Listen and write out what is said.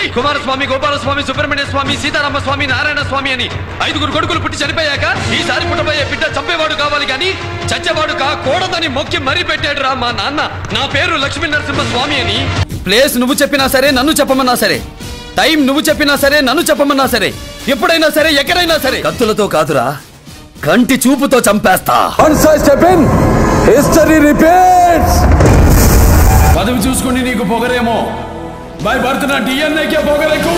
కుమారస్వామి గోపాలస్వామి సుబ్రహ్మణ్య స్వామి సీతారామ స్వామి నారాయణ స్వామి అని ఐదుగురు కొడుకులు పుట్టి చనిపోయాక ఈసారి పుట్టబోయే బిడ్డ చంపేవాడు కావాలి కానీ చచ్చేవాడు కాకూడదని మొక్కి మరీ పెట్టాడు రా మా నాన్న నా పేరు లక్ష్మీ నరసింహ స్వామి అని ప్లేస్ నువ్వు చెప్పినా సరే నన్ను చెప్పమన్నా సరే టైం నువ్వు చెప్పినా సరే నన్ను చెప్పమన్నా సరే ఎప్పుడైనా సరే ఎక్కడైనా సరే కత్తులతో కాదురా కంటి చూపుతో చంపేస్తా Once I step in, history repeats. పదవి చూసుకుని నీకు పొగరేమో బై బర్త్ నా డిఎన్ఏకే పొగరెక్కువ